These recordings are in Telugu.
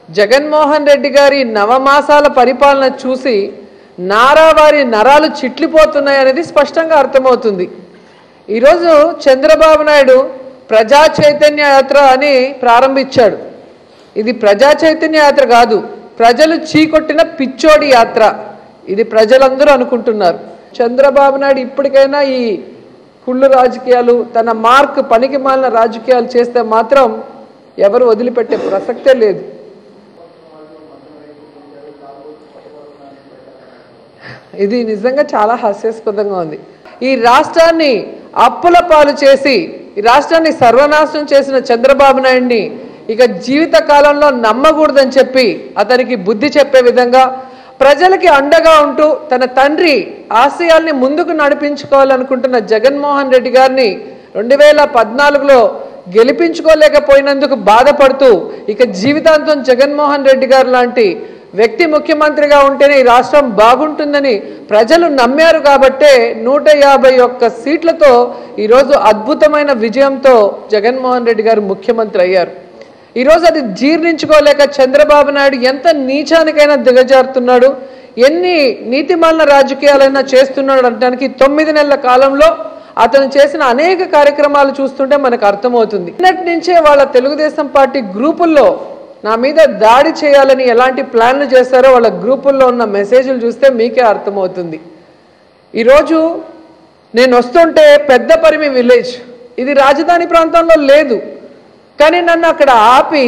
జగన్మోహన్ రెడ్డి గారి నవమాసాల పరిపాలన చూసి నారావారి నరాలు చిట్లిపోతున్నాయి అనేది స్పష్టంగా అర్థమవుతుంది ఈరోజు చంద్రబాబు నాయుడు ప్రజా చైతన్య యాత్ర అని ప్రారంభించాడు ఇది ప్రజా చైతన్య యాత్ర కాదు ప్రజలు చీకొట్టిన పిచ్చోడి యాత్ర ఇది ప్రజలందరూ అనుకుంటున్నారు చంద్రబాబు నాయుడు ఇప్పటికైనా ఈ కుళ్ళు రాజకీయాలు తన మార్క్ పనికి మాలిన రాజకీయాలు చేస్తే మాత్రం ఎవరు వదిలిపెట్టే ప్రసక్తే లేదు ఇది నిజంగా చాలా హాస్యాస్పదంగా ఉంది ఈ రాష్ట్రాన్ని అప్పుల పాలు చేసి ఈ రాష్ట్రాన్ని సర్వనాశనం చేసిన చంద్రబాబు నాయుడిని ఇక జీవిత కాలంలో నమ్మకూడదని చెప్పి అతనికి బుద్ధి చెప్పే విధంగా ప్రజలకి అండగా ఉంటూ తన తండ్రి ఆశయాల్ని ముందుకు నడిపించుకోవాలనుకుంటున్న జగన్మోహన్ రెడ్డి గారిని రెండు వేల పద్నాలుగులో గెలిపించుకోలేకపోయినందుకు బాధపడుతూ ఇక జీవితాంతం జగన్మోహన్ రెడ్డి గారు లాంటి వ్యక్తి ముఖ్యమంత్రిగా ఉంటేనే ఈ రాష్ట్రం బాగుంటుందని ప్రజలు నమ్మారు కాబట్టే నూట యాభై ఒక్క సీట్లతో ఈరోజు అద్భుతమైన విజయంతో జగన్మోహన్ రెడ్డి గారు ముఖ్యమంత్రి అయ్యారు ఈరోజు అది జీర్ణించుకోలేక చంద్రబాబు నాయుడు ఎంత నీచానికైనా దిగజారుతున్నాడు ఎన్ని నీతిమాలిన రాజకీయాలైనా చేస్తున్నాడు అనడానికి తొమ్మిది నెలల కాలంలో అతను చేసిన అనేక కార్యక్రమాలు చూస్తుంటే మనకు అర్థమవుతుంది నిన్నటి నుంచే వాళ్ళ తెలుగుదేశం పార్టీ గ్రూపుల్లో నా మీద దాడి చేయాలని ఎలాంటి ప్లాన్లు చేస్తారో వాళ్ళ గ్రూపుల్లో ఉన్న మెసేజ్లు చూస్తే మీకే అర్థమవుతుంది ఈరోజు నేను వస్తుంటే పెద్ద పరిమి విలేజ్ ఇది రాజధాని ప్రాంతంలో లేదు కానీ నన్ను అక్కడ ఆపి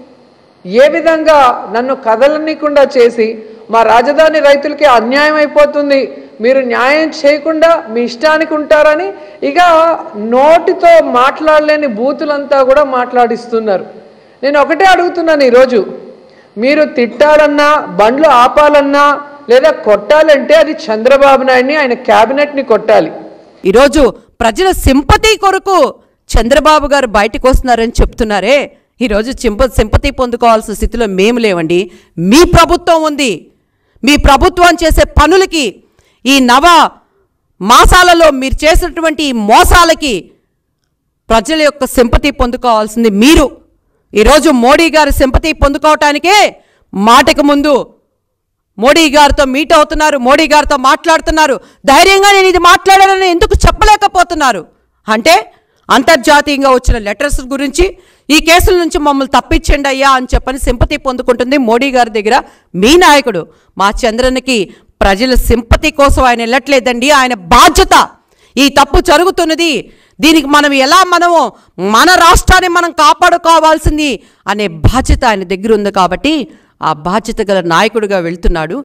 ఏ విధంగా నన్ను కదలనీయకుండా చేసి మా రాజధాని రైతులకి అన్యాయం అయిపోతుంది మీరు న్యాయం చేయకుండా మీ ఇష్టానికి ఉంటారని ఇక నోటితో మాట్లాడలేని బూతులంతా కూడా మాట్లాడిస్తున్నారు నేను ఒకటే అడుగుతున్నాను ఈరోజు మీరు తిట్టాలన్నా బండ్లు ఆపాలన్నా లేదా కొట్టాలంటే అది చంద్రబాబు నాయుడిని ఆయన క్యాబినెట్ని కొట్టాలి ఈరోజు ప్రజల సింపతి కొరకు చంద్రబాబు గారు బయటకు వస్తున్నారని చెప్తున్నారే ఈరోజు చింప సింపతి పొందుకోవాల్సిన స్థితిలో మేము లేవండి మీ ప్రభుత్వం ఉంది మీ ప్రభుత్వం చేసే పనులకి ఈ నవ మాసాలలో మీరు చేసినటువంటి ఈ మోసాలకి ప్రజల యొక్క సింపతి పొందుకోవాల్సింది మీరు ఈరోజు మోడీ గారి సింపతి పొందుకోవటానికే మాటకు ముందు మోడీ గారితో మీట్ అవుతున్నారు మోడీ గారితో మాట్లాడుతున్నారు ధైర్యంగా నేను ఇది మాట్లాడాలని ఎందుకు చెప్పలేకపోతున్నారు అంటే అంతర్జాతీయంగా వచ్చిన లెటర్స్ గురించి ఈ కేసుల నుంచి మమ్మల్ని తప్పించండి అయ్యా అని చెప్పని సింపతి పొందుకుంటుంది మోడీ గారి దగ్గర మీ నాయకుడు మా చంద్రన్కి ప్రజల సింపతి కోసం ఆయన వెళ్ళట్లేదండి ఆయన బాధ్యత ఈ తప్పు జరుగుతున్నది దీనికి మనం ఎలా మనము మన రాష్ట్రాన్ని మనం కాపాడుకోవాల్సింది అనే బాధ్యత ఆయన దగ్గర ఉంది కాబట్టి ఆ బాధ్యత గల నాయకుడిగా వెళ్తున్నాడు